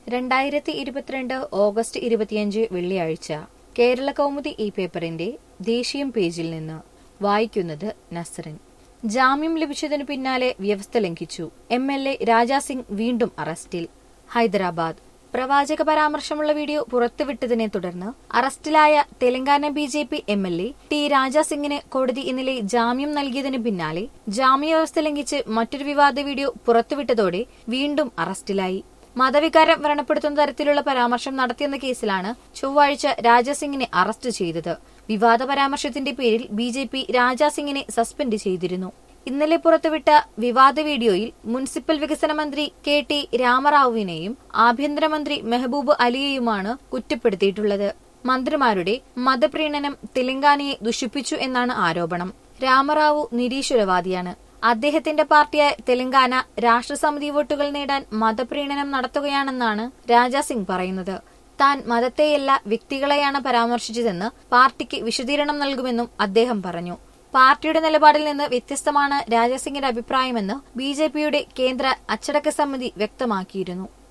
രണ്ടായിരത്തി ഇരുപത്തിരണ്ട് ഓഗസ്റ്റ് ഇരുപത്തിയഞ്ച് വെള്ളിയാഴ്ച കേരള കൗമുദി ഈ പേപ്പറിന്റെ ദേശീയം പേജിൽ നിന്ന് വായിക്കുന്നത് നസറിൻ ജാമ്യം ലഭിച്ചതിനു പിന്നാലെ വ്യവസ്ഥ ലംഘിച്ചു എം എൽ എ രാജാസിംഗ് വീണ്ടും അറസ്റ്റിൽ ഹൈദരാബാദ് പ്രവാചക പരാമർശമുള്ള വീഡിയോ പുറത്തുവിട്ടതിനെ തുടർന്ന് അറസ്റ്റിലായ Telangana B J P M L A T രാജാസിംഗിന് കോടതി ഇന്നലെ ജാമ്യം നൽകിയതിനു പിന്നാലെ ജാമ്യവ്യവസ്ഥ ലംഘിച്ച് മറ്റൊരു വിവാദ വീഡിയോ പുറത്തുവിട്ടതോടെ വീണ്ടും അറസ്റ്റിലായി മതവികാരം വ്രണപ്പെടുത്തുന്ന തരത്തിലുള്ള പരാമർശം നടത്തിയെന്ന കേസിലാണ് ചൊവ്വാഴ്ച രാജാസിംഗിനെ അറസ്റ്റ് ചെയ്തത് വിവാദ പരാമർശത്തിന്റെ പേരിൽ ബി ജെ പി രാജാസിംഗിനെ സസ്പെൻഡ് ചെയ്തിരുന്നു ഇന്നലെ പുറത്തുവിട്ട വിവാദ വീഡിയോയിൽ മുനിസിപ്പൽ വികസന മന്ത്രി കെ ടി രാമറാവുവിനെയും ആഭ്യന്തരമന്ത്രി മെഹബൂബ് അലിയെയുമാണ് കുറ്റപ്പെടുത്തിയിട്ടുള്ളത് മന്ത്രിമാരുടെ മതപ്രീണനം തെലങ്കാനയെ ദുഷിപ്പിച്ചു എന്നാണ് ആരോപണം രാമറാവു നിരീശ്വരവാദിയാണ് അദ്ദേഹത്തിന്റെ പാർട്ടിയായ തെലങ്കാന രാഷ്ട്രസമിതി വോട്ടുകൾ നേടാൻ മതപ്രീണനം നടത്തുകയാണെന്നാണ് രാജാസിംഗ് പറയുന്നത് താൻ മതത്തെയല്ല വ്യക്തികളെയാണ് പരാമർശിച്ചതെന്ന് പാർട്ടിക്ക് വിശദീകരണം നൽകുമെന്നും അദ്ദേഹം പറഞ്ഞു പാർട്ടിയുടെ നിലപാടിൽ നിന്ന് വ്യത്യസ്തമാണ് രാജാസിംഗിന്റെ അഭിപ്രായമെന്ന് ബി കേന്ദ്ര അച്ചടക്ക സമിതി വ്യക്തമാക്കിയിരുന്നു